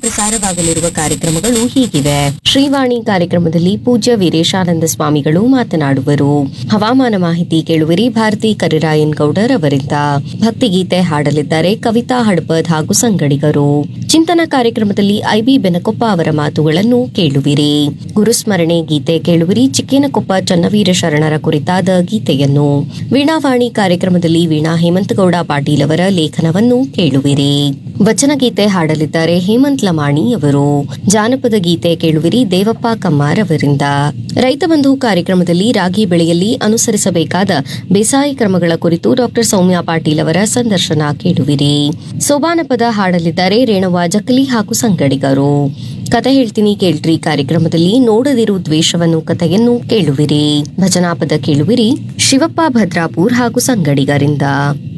ಪ್ರಸಾರವಾಗಲಿರುವ ಕಾರ್ಯಕ್ರಮಗಳು ಹೀಗಿವೆ ಶ್ರೀವಾಣಿ ಕಾರ್ಯಕ್ರಮದಲ್ಲಿ ಪೂಜ್ಯ ವೀರೇಶಾನಂದ ಸ್ವಾಮಿಗಳು ಮಾತನಾಡುವರು ಹವಾಮಾನ ಮಾಹಿತಿ ಕೇಳುವಿರಿ ಭಾರತಿ ಕರಿರಾಯನ್ ಗೌಡರ್ ಅವರಿಂದ ಭಕ್ತಿಗೀತೆ ಹಾಡಲಿದ್ದಾರೆ ಕವಿತಾ ಹಡ್ಪದ್ ಹಾಗೂ ಸಂಗಡಿಗರು ಚಿಂತನ ಕಾರ್ಯಕ್ರಮದಲ್ಲಿ ಐಬಿ ಬೆನಕೊಪ್ಪ ಅವರ ಮಾತುಗಳನ್ನು ಕೇಳುವಿರಿ ಗುರುಸ್ಮರಣೆ ಗೀತೆ ಕೇಳುವಿರಿ ಚಿಕ್ಕೇನಕೊಪ್ಪ ಚನ್ನವೀರ ಶರಣರ ಕುರಿತಾದ ಗೀತೆಯನ್ನು ವೀಣಾವಾಣಿ ಕಾರ್ಯಕ್ರಮದಲ್ಲಿ ವೀಣಾ ಹೇಮಂತಗೌಡ ಪಾಟೀಲ್ ಅವರ ಲೇಖನವನ್ನು ಕೇಳುವಿರಿ ವಚನ ಗೀತೆ ಹಾಡಲಿದ್ದಾರೆ ಹೇಮಂತ್ ಲಮಾಣಿ ಅವರು ಜಾನಪದ ಗೀತೆ ಕೇಳುವಿರಿ ದೇವಪ್ಪ ಕಮ್ಮಾರ್ ಅವರಿಂದ ರೈತ ಬಂಧು ಕಾರ್ಯಕ್ರಮದಲ್ಲಿ ರಾಗಿ ಬೆಳೆಯಲ್ಲಿ ಅನುಸರಿಸಬೇಕಾದ ಬೇಸಾಯ ಕ್ರಮಗಳ ಕುರಿತು ಡಾಕ್ಟರ್ ಸೌಮ್ಯ ಪಾಟೀಲ್ ಅವರ ಸಂದರ್ಶನ ಕೇಳುವಿರಿ ಸೋಬಾನ ಪದ ಹಾಡಲಿದ್ದಾರೆ ರೇಣವ್ವ ಜಕ್ಕಲಿ ಹಾಗೂ ಸಂಗಡಿಗರು ಕತೆ ಹೇಳ್ತೀನಿ ಕೇಳ್ರಿ ಕಾರ್ಯಕ್ರಮದಲ್ಲಿ ನೋಡದಿರು ದ್ವೇಷವನ್ನು ಕಥೆಯನ್ನು ಕೇಳುವಿರಿ ಭಜನಾಪದ ಕೇಳುವಿರಿ ಶಿವಪ್ಪ ಭದ್ರಾಪುರ್ ಹಾಗೂ ಸಂಗಡಿಗರಿಂದ